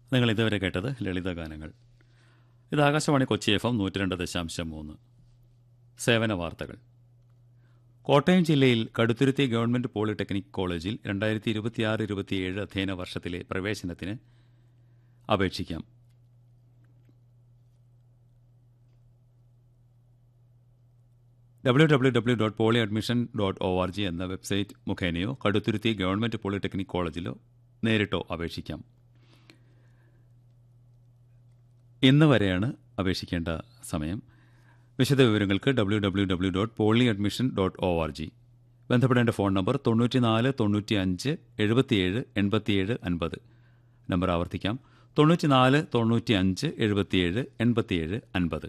നിങ്ങൾ ഇതുവരെ കേട്ടത് ലളിത ഗാനങ്ങൾ ഇത് ആകാശവാണി കൊച്ചി എഫ് എം നൂറ്റി രണ്ട് ദശാംശം മൂന്ന് സേവന വാർത്തകൾ കോട്ടയം ജില്ലയിൽ കടുത്തുരുത്തി ഗവൺമെന്റ് പോളിടെക്നിക് കോളേജിൽ രണ്ടായിരത്തി ഇരുപത്തിയാറ് ഇരുപത്തിയേഴ് അധ്യയന വർഷത്തിലെ പ്രവേശനത്തിന് അപേക്ഷിക്കാം W W W dot poly admission dot O R G എന്ന വെബ്സൈറ്റ് മുഖേനയോ കടുത്തുരുത്തി ഗവൺമെന്റ് പോളിടെക്നിക് കോളേജിലോ നേരിട്ടോ അപേക്ഷിക്കാം ഇന്ന് വരെയാണ് അപേക്ഷിക്കേണ്ട സമയം വിശദ വിവരങ്ങൾക്ക് W W W dot poly admission dot O R G ബന്ധപ്പെടേണ്ട ഫോൺ നമ്പർ തൊണ്ണൂറ്റിനാല് തൊണ്ണൂറ്റി അഞ്ച് എഴുപത്തിയേഴ് എൺപത്തിയേഴ് അൻപത് നമ്പർ ആവർത്തിക്കാം തൊണ്ണൂറ്റിനാല് തൊണ്ണൂറ്റി അഞ്ച് എഴുപത്തിയേഴ് എൺപത്തിയേഴ് അൻപത്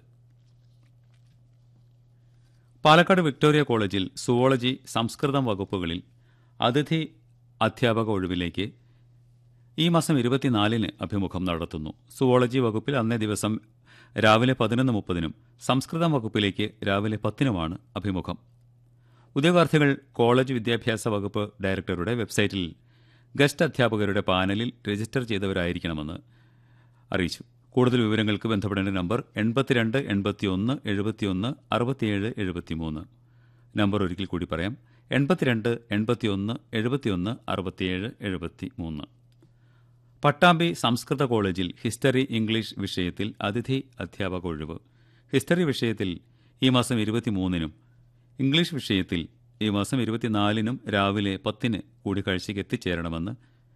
പാലക്കാട് വിക്ടോറിയ കോളേജിൽ സുവോളജി സംസ്കൃതം വകുപ്പുകളിൽ അതിഥി അധ്യാപക ഒഴിവിലേക്ക് ഈ മാസം ഇരുപത്തിനാലിന് അഭിമുഖം നടത്തുന്നു സുവോളജി വകുപ്പിൽ അന്നേ ദിവസം രാവിലെ പതിനൊന്ന് മുപ്പതിനും സംസ്കൃതം വകുപ്പിലേക്ക് രാവിലെ പത്തിനുമാണ് അഭിമുഖം ഉദ്യോഗാർത്ഥികൾ കോളേജ് വിദ്യാഭ്യാസ വകുപ്പ് ഡയറക്ടറുടെ വെബ്സൈറ്റിൽ ഗസ്റ്റ് അധ്യാപകരുടെ പാനലിൽ രജിസ്റ്റർ ചെയ്തവരായിരിക്കണമെന്ന് അറിയിച്ചു കൂടുതൽ വിവരങ്ങൾക്ക് ബന്ധപ്പെടേണ്ട നമ്പർ എൺപത്തിരണ്ട് എൺപത്തിയൊന്ന് എഴുപത്തിയൊന്ന് അറുപത്തിയേഴ് എഴുപത്തിമൂന്ന് നമ്പർ ഒരിക്കൽ കൂടി പറയാം എൺപത്തിരണ്ട് എൺപത്തിയൊന്ന് എഴുപത്തിയൊന്ന് അറുപത്തിയേഴ് എഴുപത്തി മൂന്ന് പട്ടാമ്പി സംസ്കൃത കോളേജിൽ ഹിസ്റ്ററി ഇംഗ്ലീഷ് വിഷയത്തിൽ അതിഥി അധ്യാപക ഒഴിവ് ഹിസ്റ്ററി വിഷയത്തിൽ ഈ മാസം ഇരുപത്തിമൂന്നിനും ഇംഗ്ലീഷ് വിഷയത്തിൽ ഈ മാസം ഇരുപത്തിനാലിനും രാവിലെ പത്തിന് കൂടിക്കാഴ്ചയ്ക്ക് എത്തിച്ചേരണമെന്ന്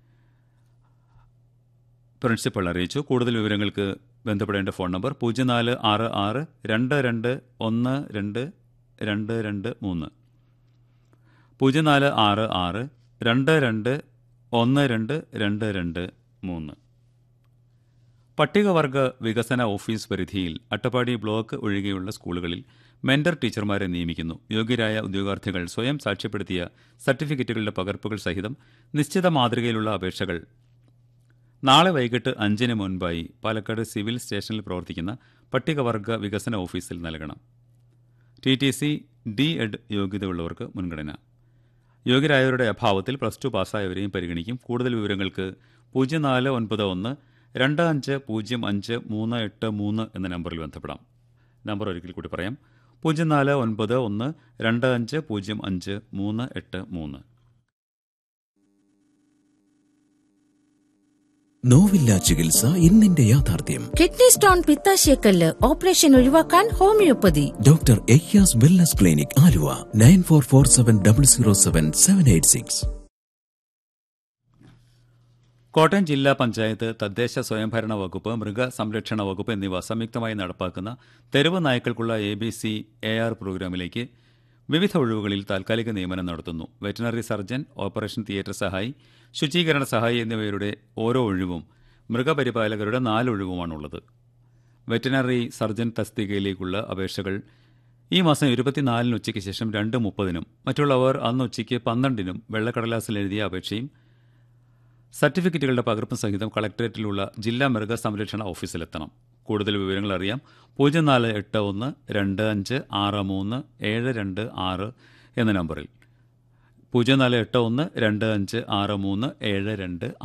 പ്രിൻസിപ്പൽ അറിയിച്ചു കൂടുതൽ വിവരങ്ങൾക്ക് ബന്ധപ്പെടേണ്ട ഫോൺ നമ്പർ പൂജ്യം നാല് ആറ് ആറ് രണ്ട് രണ്ട് ഒന്ന് രണ്ട് രണ്ട് രണ്ട് മൂന്ന് പൂജ്യം നാല് ആറ് ആറ് രണ്ട് രണ്ട് ഒന്ന് രണ്ട് രണ്ട് രണ്ട് മൂന്ന് പട്ടികവർഗ വികസന ഓഫീസ് പരിധിയിൽ അട്ടപ്പാടി ബ്ലോക്ക് ഒഴികെയുള്ള സ്കൂളുകളിൽ മെന്റർ ടീച്ചർമാരെ നിയമിക്കുന്നു യോഗ്യരായ ഉദ്യോഗാർത്ഥികൾ സ്വയം സാക്ഷ്യപ്പെടുത്തിയ സർട്ടിഫിക്കറ്റുകളുടെ പകർപ്പുകൾ സഹിതം നിശ്ചിത മാതൃകയിലുള്ള അപേക്ഷകൾ നാളെ വൈകിട്ട് അഞ്ചിന് മുൻപായി പാലക്കാട് സിവിൽ സ്റ്റേഷനിൽ പ്രവർത്തിക്കുന്ന പട്ടികവർഗ വികസന ഓഫീസിൽ നൽകണം T T C D ed യോഗ്യതയുള്ളവർക്ക് മുൻഗണന യോഗ്യരായവരുടെ അഭാവത്തിൽ പ്ലസ് ടു പാസ്സായവരെയും പരിഗണിക്കും കൂടുതൽ വിവരങ്ങൾക്ക് പൂജ്യം നാല് ഒൻപത് ഒന്ന് രണ്ട് അഞ്ച് പൂജ്യം അഞ്ച് മൂന്ന് എട്ട് മൂന്ന് എന്ന നമ്പറിൽ ബന്ധപ്പെടാം നമ്പർ ഒരിക്കൽ കൂടി പറയാം പൂജ്യം നാല് ഒൻപത് ഒന്ന് രണ്ട് അഞ്ച് പൂജ്യം അഞ്ച് മൂന്ന് എട്ട് മൂന്ന് നോവില്ല ചികിത്സ ഇന്നിന്റെ യാഥാർത്ഥ്യം കിഡ്നി സ്റ്റോൺ പിത്താശയക്കല്ല് ഓപ്പറേഷൻ ഒഴിവാക്കാൻ ഹോമിയോപ്പതി ഡോക്ടർ എയ്യാസ് wellness clinic Aluva nine four four seven double zero seven seven eight six Kottayam ജില്ലാ പഞ്ചായത്ത് തദ്ദേശ സ്വയംഭരണ വകുപ്പ് മൃഗസംരക്ഷണ വകുപ്പ് എന്നിവ സംയുക്തമായി നടപ്പാക്കുന്ന തെരുവ് നായ്ക്കൾക്കുള്ള A B C A R പ്രോഗ്രാമിലേക്ക് വിവിധ ഒഴിവുകളിൽ താൽക്കാലിക നിയമനം നടത്തുന്നു വെറ്റനറി സർജൻ ഓപ്പറേഷൻ തിയേറ്റർ സഹായി ശുചീകരണ സഹായി എന്നിവയുടെ ഓരോ ഒഴിവും മൃഗപരിപാലകരുടെ നാല് ഒഴിവുമാണുള്ളത് വെറ്റനറി സർജൻ തസ്തികയിലേക്കുള്ള അപേക്ഷകൾ ഈ മാസം ഇരുപത്തിനാലിന് ഉച്ചയ്ക്ക് ശേഷം രണ്ട് മുപ്പതിനും മറ്റുള്ളവർ അന്ന് ഉച്ചയ്ക്ക് പന്ത്രണ്ടിനും വെള്ളക്കടലാസിൽ എഴുതിയ അപേക്ഷയും സർട്ടിഫിക്കറ്റുകളുടെ പകർപ്പ് സഹിതം കളക്ടറേറ്റിലുള്ള ജില്ലാ മൃഗസംരക്ഷണ ഓഫീസിലെത്തണം കൂടുതൽ വിവരങ്ങൾ അറിയാം പൂജ്യം നാല് എട്ട് ഒന്ന് രണ്ട് അഞ്ച് ആറ് മൂന്ന് ഏഴ് രണ്ട് ആറ് എന്ന നമ്പറിൽ പൂജ്യം നാല് എട്ട് ഒന്ന് രണ്ട് അഞ്ച് ആറ് മൂന്ന് ഏഴ് രണ്ട്